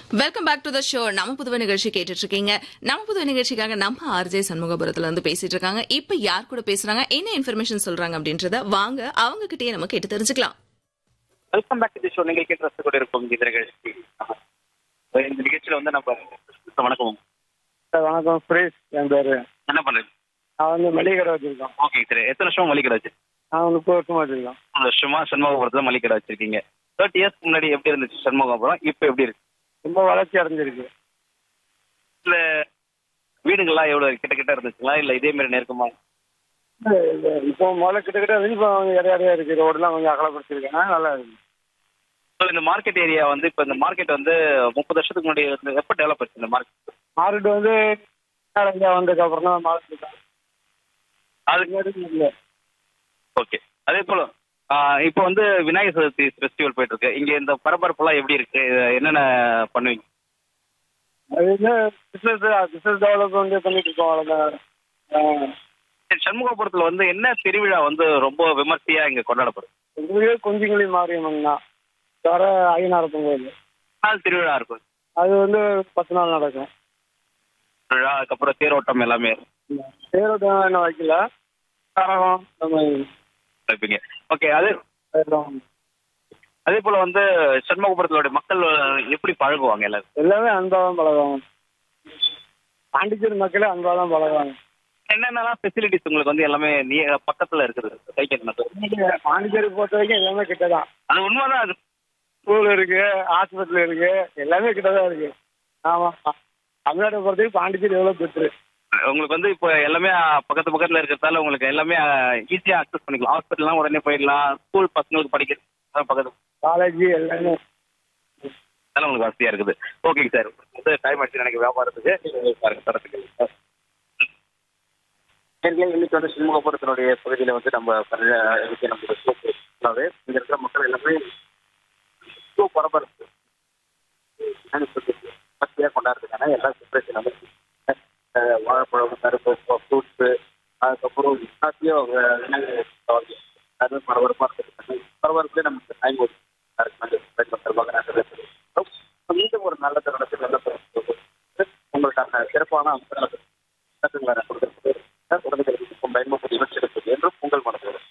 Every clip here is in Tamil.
Welcome back to the show நம்ம புதுவை நிகழ்ச்சி கேட்டுட்டு இருக்கீங்க நம்ம புதுவை நிகழ்ச்சிக்காக நம்ம ஆர்ஜே சண்முகபுரத்துல இருந்து பேசிட்டு இருக்காங்க இப்ப யார் கூட பேசுறாங்க என்ன இன்ஃபர்மேஷன் சொல்றாங்க அப்படின்றத வாங்க அவங்க கிட்டயே நம்ம கேட்டு தெரிஞ்சுக்கலாம் வெல்கம் பேக் டு ஷோ நீங்கள் கேட்டு ரசித்து கொண்டு இருக்கும் இந்த நிகழ்ச்சி இந்த நிகழ்ச்சியில வந்து நம்ம வணக்கம் சார் வணக்கம் சுரேஷ் என் பேரு என்ன பண்றீங்க நான் வந்து மளிகை கடை வச்சிருக்கோம் ஓகே சரி எத்தனை வருஷம் மளிகை வச்சு நான் முப்பது வருஷமா வச்சிருக்கோம் ஒரு வருஷமா சண்முகபுரத்துல மளிகை கடை வச்சிருக்கீங்க தேர்ட்டி இயர்ஸ் முன்னாடி எப்படி இருந்துச்சு சண்முகபுரம் இப்போ எப்படி இருக்கு ரொம்ப வளர்ச்சி அடைஞ்சிருக்கு இல்ல வீடுகள்லாம் எவ்வளவு கிட்ட கிட்ட இருந்துச்சுங்களா இல்ல இதே மாதிரி நெருக்கமா இப்போ முதல்ல கிட்டத்தட்ட விழிப்புணர்வு இடையா இடையா இருக்கு ரோடெல்லாம் கொஞ்சம் அகலப்படுத்திருக்கேன் நல்லா இருக்கு So, இந்த மார்க்கெட் ஏரியா வந்து இப்போ இந்த மார்க்கெட் வந்து முப்பது வருஷத்துக்கு முன்னாடி வந்து எப்போ டெவலப் ஆச்சு இந்த மார்க்கெட் மார்க்கெட் வந்து இந்தியா வந்ததுக்கு அப்புறம் தான் மார்க்கெட் அதுக்கு இல்லை ஓகே அதே போல ஆஹ் இப்போ வந்து விநாயகர் சதுர்த்தி ஃபெஸ்டிவல் போயிட்டு இருக்கு இங்க இந்த பரபரப்புலாம் எப்படி இருக்கு இது என்னென்ன பண்ணுவீங்க அது வந்து பிஸ்னஸ் பிஸ்னஸ் டெவலப் வந்து பண்ணிட்டு இருக்கோம் அவ்வளோதான் ஆ. சரி, சண்முகபுரத்துல வந்து என்ன திருவிழா வந்து ரொம்ப விமர்சையா இங்க கொண்டாடப்படும் இதுவே கொஞ்சங்களி மாரியம்மன் தான் வர ஐயனாரப்பன் கோயில் நாள் திருவிழா இருக்கும் அது வந்து பத்து நாள் நடக்கும் திருவிழா அதுக்கப்புறம் தேரோட்டம் எல்லாமே தேரோட்டம் என்ன வைக்கல கரகம் இந்த மாதிரி வைப்பீங்க ஓகே அது அதெல்லாம் அதே போல வந்து சண்முகபுரத்தோட மக்கள் எப்படி பழகுவாங்க எல்லாரும் எல்லாமே அன்பாக தான் பழகுவாங்க பாண்டிச்சேரி மக்களே அன்பாக தான் பழகுவாங்க என்னென்னலாம் ஃபெசிலிட்டிஸ் உங்களுக்கு வந்து எல்லாமே நீ பக்கத்துல இருக்குது கைக்கட்டினது பாண்டிச்சேரி பொறுத்த வரைக்கும் எல்லாமே கிட்ட தான் அது உண்மைதான் அது ஸ்கூல் இருக்கு ஹாஸ்பிட்டல் இருக்கு எல்லாமே கிட்ட தான் இருக்கு ஆமாம் தமிழ்நாட்டை பொறுத்த வரைக்கும் பாண்டிச்சேரி எவ்வளோ பெட்ரு உங்களுக்கு வந்து இப்போ எல்லாமே பக்கத்து பக்கத்துல இருக்கிறதால உங்களுக்கு எல்லாமே ஈஸியா அக்சஸ் பண்ணிக்கலாம் ஹாஸ்பிட்டல்லாம் உடனே போயிடலாம் ஸ்கூல் பசங்களுக்கு படிக்கிறது பக்கத்து காலேஜ் எல்லாமே அதெல்லாம் உங்களுக்கு வசதியா இருக்குது ஓகேங்க சார் வந்து டைம் ஆச்சு எனக்கு வியாபாரத்துக்கு நீங்க பாருங்க தரத்துக்கு ஏற்கனவே இன்னைக்கு வந்து சிறுமுகபுரத்தினுடைய பகுதியில வந்து நம்ம பண்ண இன்னைக்கு நம்ம சோப்பு அதாவது இங்க இருக்கிற மக்கள் எல்லாமே ஷோ பரபரப்பு வசதியாக கொண்டாடுறதுக்கான எல்லா ப்ரிப்பரேஷன் வந்து அஹ், வாழைப்பழம் கருப்பு ஃப்ரூட்ஸு அதுக்கப்புறம் எல்லாத்தையும் அவங்க விநாயகர் அது பரபரப்பாக இருக்குது பரபரப்புலேயே நமக்கு டைம் ஓடுது மீண்டும் ஒரு நல்ல தருணத்தில் நல்ல தருணத்தில் உங்களுக்கான சிறப்பான அம்சங்களை கொடுக்கிறது குழந்தைகளுக்கும் பயன்படுத்தி இவற்றிருப்பது என்றும் உங்கள் மனதோடு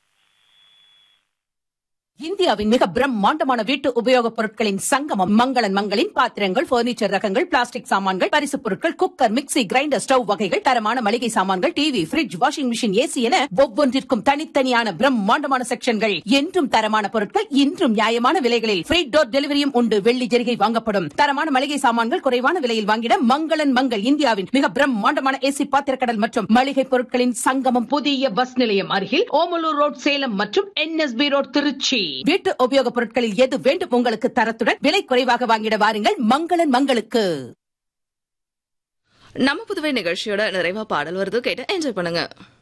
இந்தியாவின் மிக பிரம்மாண்டமான வீட்டு உபயோகப் பொருட்களின் சங்கமம் மங்களன் மங்களின் பாத்திரங்கள் பர்னிச்சர் ரகங்கள் பிளாஸ்டிக் சாமான்கள் பரிசுப் பொருட்கள் குக்கர் மிக்ஸி கிரைண்டர் ஸ்டவ் வகைகள் தரமான மளிகை சாமான்கள் TV fridge washing machine AC என ஒவ்வொன்றிற்கும் தனித்தனியான பிரம்மாண்டமான செக்ஷன்கள் என்றும் தரமான பொருட்கள் இன்றும் நியாயமான விலைகளில் ஃப்ரீ டோர் டெலிவரியும் உண்டு வெள்ளி ஜெரிகை வாங்கப்படும் தரமான மளிகை சாமான்கள் குறைவான விலையில் வாங்கிட மங்களன் மங்கள் இந்தியாவின் மிக பிரம்மாண்டமான ஏசி பாத்திரக்கடல் மற்றும் மளிகை பொருட்களின் சங்கமம் புதிய பஸ் நிலையம் அருகில் ஓமலூர் ரோட் சேலம் மற்றும் என்எஸ்பி ரோட் திருச்சி வீட்டு உபயோகப் பொருட்களில் எது வேண்டும் உங்களுக்கு தரத்துடன் விலை குறைவாக வாங்கிட வாருங்கள் மங்களன் மங்களுக்கு நம்ம புதுவை நிகழ்ச்சியோட நிறைவா பாடல் வருது கேட்டு என்ஜாய் பண்ணுங்க